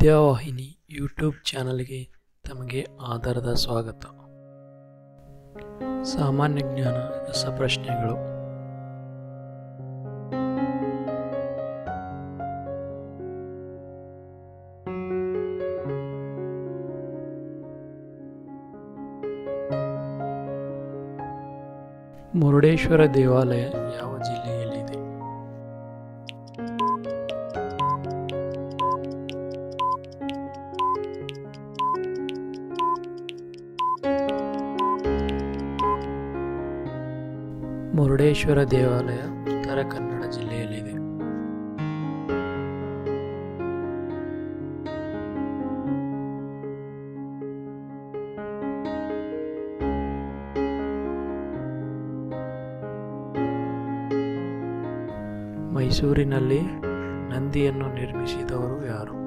Vidyavahini YouTube ಚಾನಲ್ಗೆ ತಮಗೆ ಆಧಾರದ ಸ್ವಾಗತ ಸಾಮಾನ್ಯ ಜ್ಞಾನ ರಸಪ್ರಶ್ನೆಗಳು ಮುರುಡೇಶ್ವರ ದೇವಾಲಯ ಯಾವ ಜಿಲ್ಲೆಯಲ್ಲಿದೆ ಮುರುಡೇಶ್ವರ ದೇವಾಲಯ ಉತ್ತರ ಕನ್ನಡ ಜಿಲ್ಲೆಯಲ್ಲಿದೆ ಮೈಸೂರಿನಲ್ಲಿ ನಂದಿಯನ್ನು ನಿರ್ಮಿಸಿದವರು ಯಾರು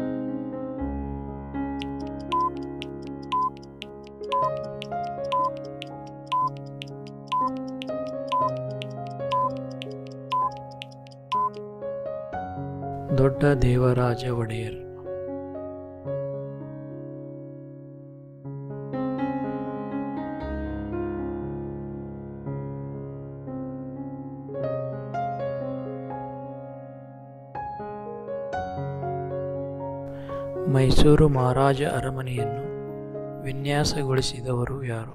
ದೊಡ್ಡ ದೇವರಾಜ ಒಡೆಯರ್ ಮೈಸೂರು ಮಹಾರಾಜ ಅರಮನೆಯನ್ನು ವಿನ್ಯಾಸಗೊಳಿಸಿದವರು ಯಾರು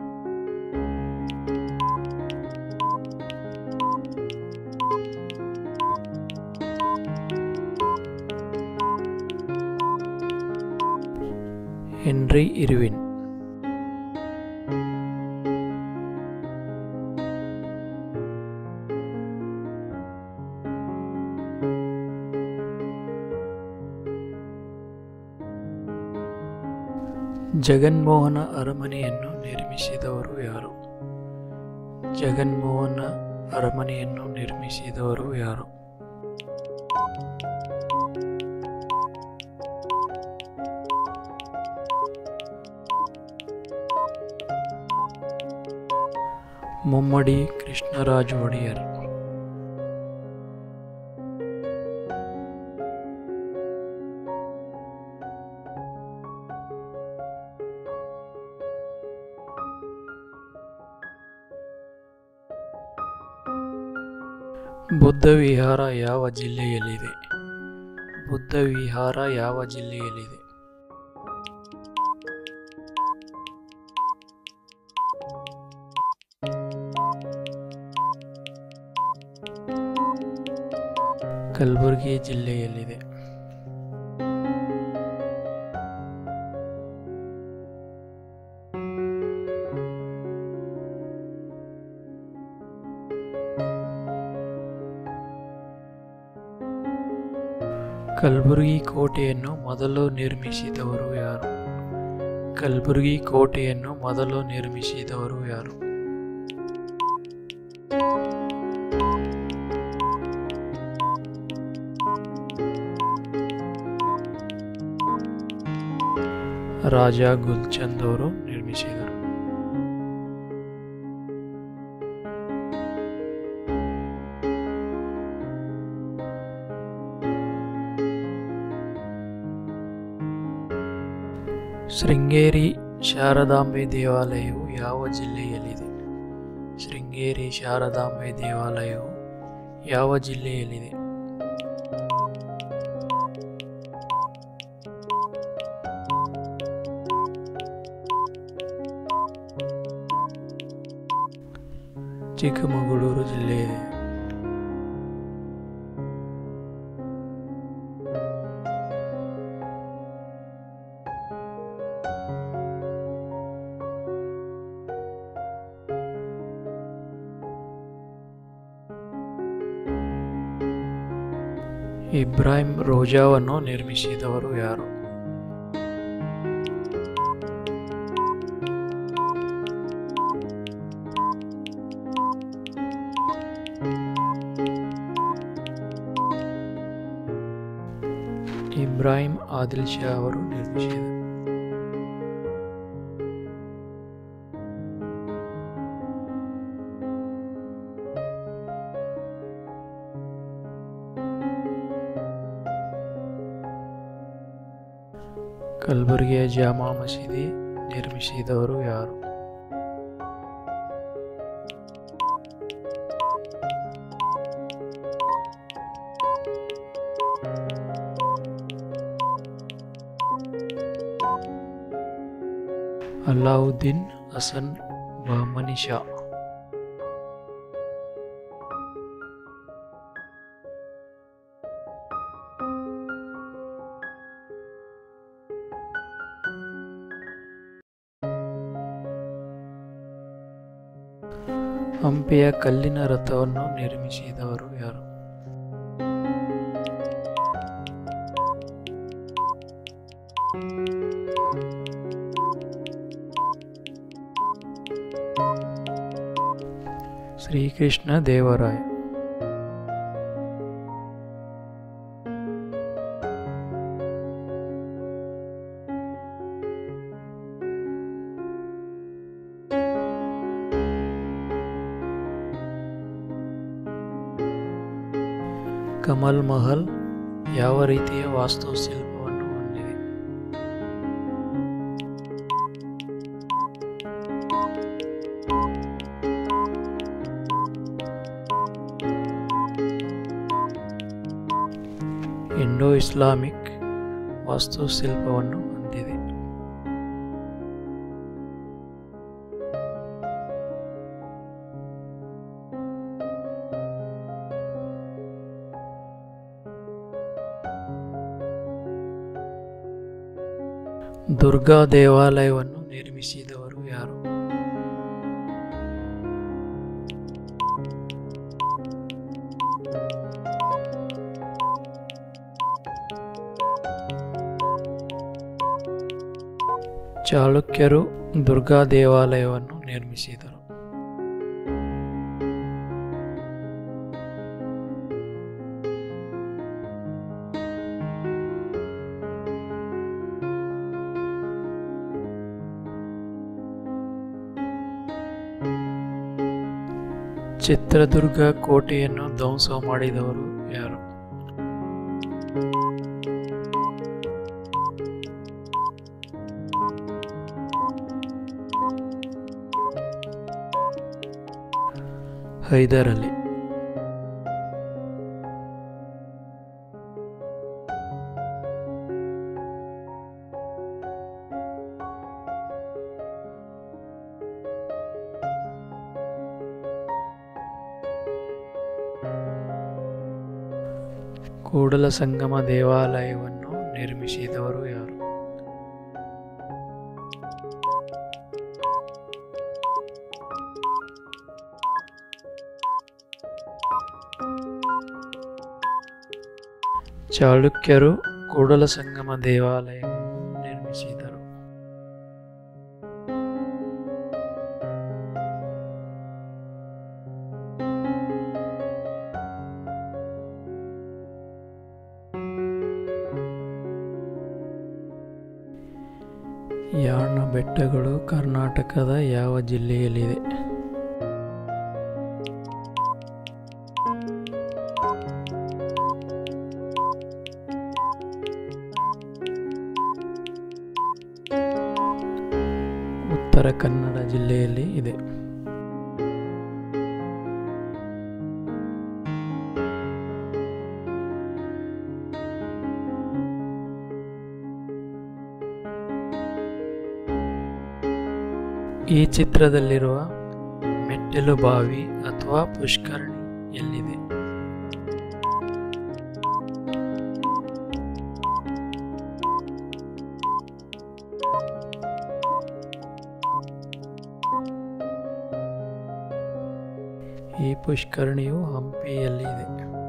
ಹೆನ್ರಿ ಇರ್ವಿನ್ ಜಗನ್ಮೋಹನ ಅರಮನೆಯನ್ನು ನಿರ್ಮಿಸಿದವರು ಯಾರು ಜಗನ್ಮೋಹನ ಅರಮನೆಯನ್ನು ನಿರ್ಮಿಸಿದವರು ಯಾರು ಮುಮ್ಮಡಿ ಕೃಷ್ಣರಾಜ ಒಡೆಯರ್ ಬುದ್ಧ ವಿಹಾರ ಯಾವ ಜಿಲ್ಲೆಯಲ್ಲಿದೆ ಬುದ್ಧ ವಿಹಾರ ಯಾವ ಜಿಲ್ಲೆಯಲ್ಲಿದೆ ಕಲಬುರಗಿ ಜಿಲ್ಲೆಯಲ್ಲಿದೆ ಕಲಬುರಗಿ ಕೋಟೆಯನ್ನು ಮೊದಲು ನಿರ್ಮಿಸಿದವರು ಯಾರು ಕಲಬುರಗಿ ಕೋಟೆಯನ್ನು ಮೊದಲು ನಿರ್ಮಿಸಿದವರು ಯಾರು ರಾಜ ಗುಲ್ಚಂದ್ ಅವರು ನಿರ್ಮಿಸಿದರು ಶೃಂಗೇರಿ ಶಾರದಾಂಬೆ ದೇವಾಲಯವು ಯಾವ ಜಿಲ್ಲೆಯಲ್ಲಿದೆ ಶೃಂಗೇರಿ ಶಾರದಾಂಬೆ ದೇವಾಲಯವು ಯಾವ ಜಿಲ್ಲೆಯಲ್ಲಿದೆ ಚಿಕ್ಕಮಗಳೂರು ಜಿಲ್ಲೆಯಿದೆ ಇಬ್ರಾಹಿಂ ರೋಜಾವನ್ನು ನಿರ್ಮಿಸಿದವರು ಯಾರು ಇಬ್ರಾಹಿಂ ಆದಿಲ್ ಶಾ ಅವರು ನಿರ್ಮಿಸಿದರು ಕಲಬುರಗಿಯ ಜಾಮಾ ಮಸೀದಿ ನಿರ್ಮಿಸಿದವರು ಯಾರು ಅಲ್ಲಾವುದ್ದೀನ್ ಹಸನ್ ಬಹಮನಿ ಶಾ ಹಂಪಿಯ ಕಲ್ಲಿನ ರಥವನ್ನು ನಿರ್ಮಿಸಿದವರು ಯಾರು ಶ್ರೀಕೃಷ್ಣ ದೇವರಾಯ ಕಮಲ್ ಮಹಲ್ ಯಾವ ರೀತಿಯ ವಾಸ್ತುಶಿಲ್ಪವನ್ನು ಹೊಂದಿದೆ ಇಂಡೋ ಇಸ್ಲಾಮಿಕ್ ವಾಸ್ತುಶಿಲ್ಪವನ್ನು ಹೊಂದಿದೆ ದುರ್ಗಾ ದೇವಾಲಯವನ್ನು ನಿರ್ಮಿಸಿದವರು ಯಾರು ಚಾಲುಕ್ಯರು ದುರ್ಗಾ ದೇವಾಲಯವನ್ನು ನಿರ್ಮಿಸಿದರು ಚಿತ್ರದುರ್ಗ ಕೋಟೆಯನ್ನು ಧ್ವಂಸ ಮಾಡಿದವರು ಯಾರು ಹೈದರ್ ಅಲಿ ಕೂಡಲ ಸಂಗಮ ದೇವಾಲಯವನ್ನು ನಿರ್ಮಿಸಿದವರು ಯಾರು ಚಾಲುಕ್ಯರು ಕೂಡಲ ಸಂಗಮ ದೇವಾಲಯವನ್ನು ನಿರ್ಮಿಸಿದರು ಯಾಣ ಬೆಟ್ಟಗಳು ಕರ್ನಾಟಕದ ಯಾವ ಜಿಲ್ಲೆಯಲ್ಲಿದೆ ಉತ್ತರ ಕನ್ನಡ ಜಿಲ್ಲೆಯಲ್ಲಿ ಇದೆ ಈ ಚಿತ್ರದಲ್ಲಿರುವ ಮೆಟ್ಟಿಲು ಬಾವಿ ಅಥವಾ ಪುಷ್ಕರಣಿ ಎಲ್ಲಿದೆ ಈ ಪುಷ್ಕರಣಿಯು ಹಂಪಿಯಲ್ಲಿದೆ